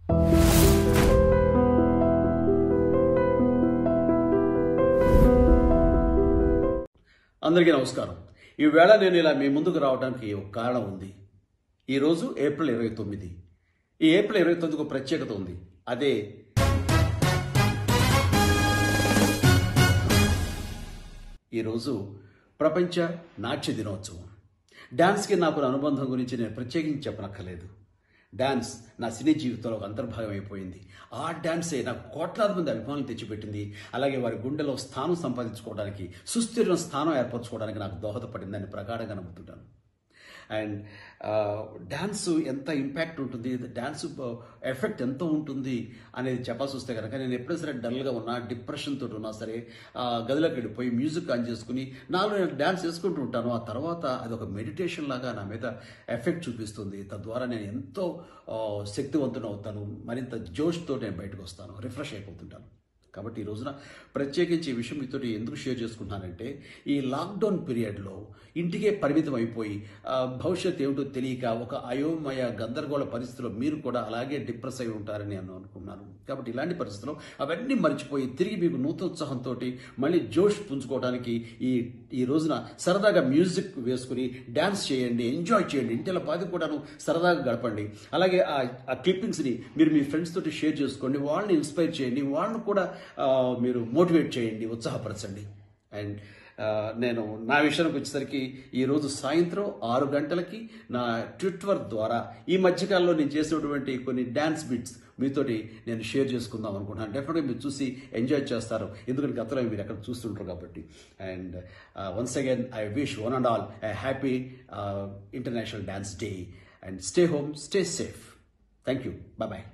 అందరికీ నమస్కారం ఈవేళ నేను ఇలా మీ ముందుకు రావడానికి ఒక కారణం ఉంది ఈరోజు ఏప్రిల్ ఇరవై తొమ్మిది ఈ ఏప్రిల్ ఇరవై తొమ్మిదికి ఒక ప్రత్యేకత ఉంది అదే ఈరోజు ప్రపంచ నాట్య దినోత్సవం డాన్స్కి నాకు అనుబంధం గురించి నేను ప్రత్యేకించి చెప్పనక్కర్లేదు డాన్స్ నా సినీ జీవితంలో ఒక అంతర్భాగం అయిపోయింది ఆ డాన్సే నాకు కోట్లాది మంది అభిమానులు తెచ్చిపెట్టింది అలాగే వారి గుండెలో స్థానం సంపాదించుకోవడానికి సుస్థిర స్థానం ఏర్పరచుకోవడానికి నాకు దోహదపడిందని ప్రగాఢంగా నమ్ముతుంటాను అండ్ డ్యాన్స్ ఎంత ఇంపాక్ట్ ఉంటుంది డ్యాన్స్ ఎఫెక్ట్ ఎంత ఉంటుంది అనేది చెప్పాల్సి వస్తే కనుక నేను ఎప్పుడైనా సరే డల్గా ఉన్నా డిప్రెషన్ తోటి ఉన్నా సరే ఆ, గదిలోకి వెళ్ళిపోయి మ్యూజిక్ ఆన్ చేసుకుని నాలో నేను డ్యాన్స్ చేసుకుంటూ ఉంటాను ఆ తర్వాత అది ఒక మెడిటేషన్ లాగా నా మీద ఎఫెక్ట్ చూపిస్తుంది తద్వారా నేను ఎంతో ఆ, శక్తివంతుని అవుతాను మరింత జోష్తో నేను బయటకు వస్తాను రిఫ్రెష్ అయిపోతుంటాను కాబట్టి ఈ రోజున ప్రత్యేకించి ఈ విషయం మీతో ఎందుకు షేర్ చేసుకుంటున్నానంటే ఈ లాక్డౌన్ పీరియడ్లో ఇంటికే పరిమితం అయిపోయి ఆ, భవిష్యత్ ఏమిటో తెలియక ఒక అయోమయ గందరగోళ పరిస్థితిలో మీరు కూడా అలాగే డిప్రెస్ అయి ఉంటారని నేను అనుకున్నాను కాబట్టి ఇలాంటి పరిస్థితుల్లో అవన్నీ మర్చిపోయి తిరిగి మీకు నూతనోత్సాహంతో మళ్ళీ జోష్ పుంజుకోవడానికి ఈ ఈ రోజున సరదాగా మ్యూజిక్ వేసుకుని డ్యాన్స్ చేయండి ఎంజాయ్ చేయండి ఇంటిలో పాది కూడాను సరదాగా గడపండి అలాగే ఆ ఆ క్లిప్పింగ్స్ని మీరు మీ ఫ్రెండ్స్ తోటి షేర్ చేసుకోండి వాళ్ళని ఇన్స్పైర్ చేయండి వాళ్ళని కూడా ఆ, మీరు మోటివేట్ చేయండి ఉత్సాహపరచండి అండ్ ఆ, నేను నా విషయానికి వచ్చేసరికి ఈరోజు సాయంత్రం ఆరు గంటలకి నా ట్విట్టర్ ద్వారా ఈ మధ్యకాలంలో నేను చేసినటువంటి కొన్ని డ్యాన్స్ బిట్స్ మీతోటి నేను షేర్ చేసుకుందాం అనుకుంటున్నాను డెఫినెట్గా మీరు చూసి ఎంజాయ్ చేస్తారు ఎందుకంటే గతంలో మీరు ఎక్కడ చూస్తుంటారు కాబట్టి and once again I wish one and all I happy international dance day and stay home stay safe thank you bye bye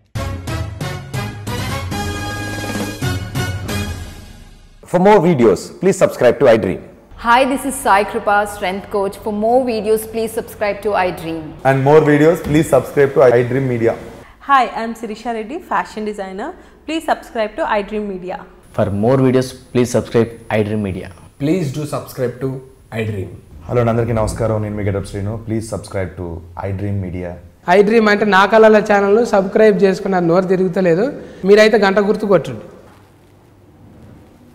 For more videos, please subscribe to iDream. Hi, this is Sai Kripa, strength coach. For more videos, please subscribe to iDream. and more videos, please subscribe to iDream Media. Hi, I'm Sirisha Reddy, fashion designer. Please subscribe to iDream Media. For more videos, please subscribe iDream Media. Please do subscribe to iDream. Hello అందరికీ నమస్కారం నేను మీ getup Srinu please subscribe to iDream media iDream అంటే నా కళల channel subscribe చేసుకున్న నోరు తిరుగుతలేదు మీరైతే గంట గుర్తు కొట్టండి